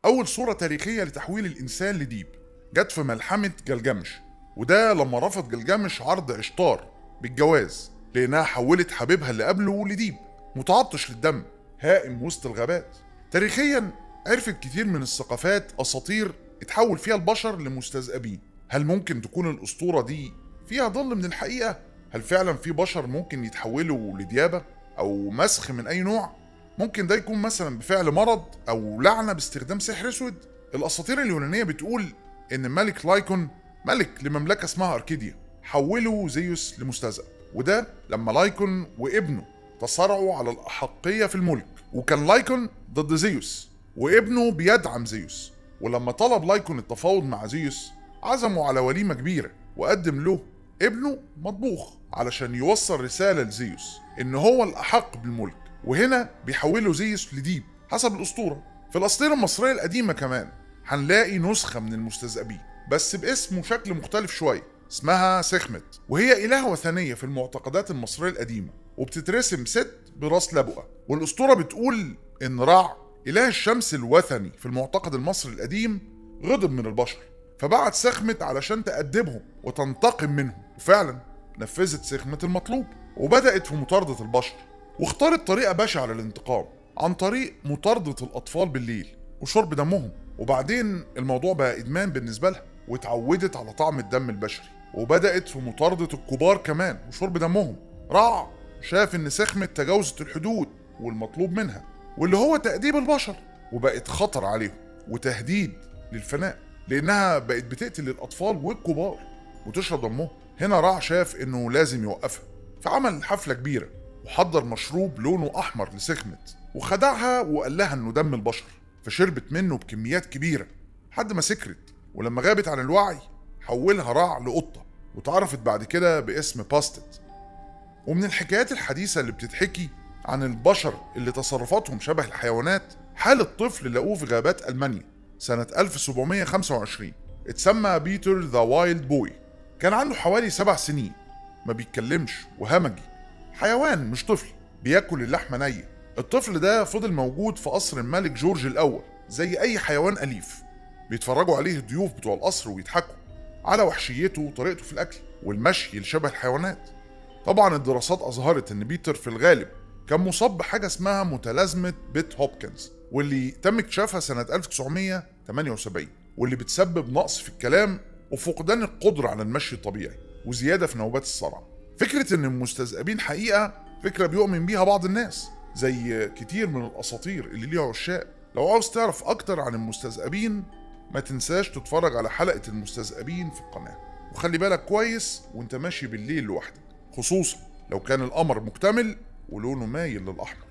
أول صورة تاريخية لتحويل الإنسان لديب جت في ملحمة جلجمش وده لما رفض جلجمش عرض عشتار بالجواز لأنها حولت حبيبها اللي قبله لديب متعطش للدم هائم وسط الغابات تاريخيا عرفت كتير من الثقافات أساطير اتحول فيها البشر لمستذئبين هل ممكن تكون الأسطورة دي فيها ظل من الحقيقة؟ هل فعلا في بشر ممكن يتحولوا لديابة أو مسخ من أي نوع؟ ممكن ده يكون مثلا بفعل مرض أو لعنة باستخدام سحر أسود؟ الأساطير اليونانية بتقول إن ملك لايكون ملك لمملكة اسمها أركيديا حولوا زيوس لمستذئب وده لما لايكون وابنه تصارعوا على الأحقية في الملك وكان لايكون ضد زيوس وابنه بيدعم زيوس ولما طلب لايكون التفاوض مع زيوس عزموا على وليمة كبيرة وقدم له ابنه مطبوخ علشان يوصل رسالة لزيوس إن هو الأحق بالملك وهنا بيحولوا زيوس لديب حسب الأسطورة في الأسطورة المصرية القديمة كمان هنلاقي نسخة من المستذئبين بس باسم وشكل مختلف شوية اسمها سخمت وهي إلهة وثنية في المعتقدات المصرية القديمة وبتترسم ست براس لبؤة والأسطورة بتقول إن رع إله الشمس الوثني في المعتقد المصري القديم غضب من البشر فبعت سخمت علشان تأدبهم وتنتقم منهم وفعلا نفذت سخمة المطلوب وبدأت في مطاردة البشر واختارت طريقة بشعة للانتقام عن طريق مطاردة الأطفال بالليل وشرب دمهم وبعدين الموضوع بقى إدمان بالنسبة لها واتعودت على طعم الدم البشري وبدأت في مطاردة الكبار كمان وشرب دمهم رع شاف إن سخمة تجاوزت الحدود والمطلوب منها واللي هو تأديب البشر وبقت خطر عليهم وتهديد للفناء لأنها بقت بتقتل الأطفال والكبار وتشرب دمهم هنا رع شاف إنه لازم يوقفها فعمل حفلة كبيرة وحضر مشروب لونه أحمر لسخمت وخدعها وقال لها إنه دم البشر فشربت منه بكميات كبيرة لحد ما سكرت ولما غابت عن الوعي حولها رع لقطة وتعرفت بعد كده باسم باستت ومن الحكايات الحديثة اللي بتتحكي عن البشر اللي تصرفاتهم شبه الحيوانات حالة طفل لقوه في غابات ألمانيا سنة 1725 اتسمى بيتر ذا وايلد بوي كان عنده حوالي سبع سنين ما بيتكلمش وهمجي حيوان مش طفل بياكل اللحمة نية الطفل ده فضل موجود في قصر الملك جورج الأول زي أي حيوان أليف بيتفرجوا عليه الضيوف بتوع القصر ويضحكوا على وحشيته وطريقته في الأكل والمشي اللي شبه الحيوانات طبعا الدراسات أظهرت إن بيتر في الغالب كان مصاب بحاجة اسمها متلازمة بيت هوبكنز واللي تم اكتشافها سنة 1978 واللي بتسبب نقص في الكلام وفقدان القدرة على المشي الطبيعي وزيادة في نوبات الصرع فكرة إن المستذئبين حقيقة فكرة بيؤمن بيها بعض الناس زي كتير من الأساطير اللي ليها عشاق لو عاوز تعرف أكتر عن المستذئبين ما تنساش تتفرج على حلقة المستذئبين في القناة وخلي بالك كويس وانت ماشي بالليل لوحدك خصوصا لو كان القمر مكتمل ولونه مايل للأحمر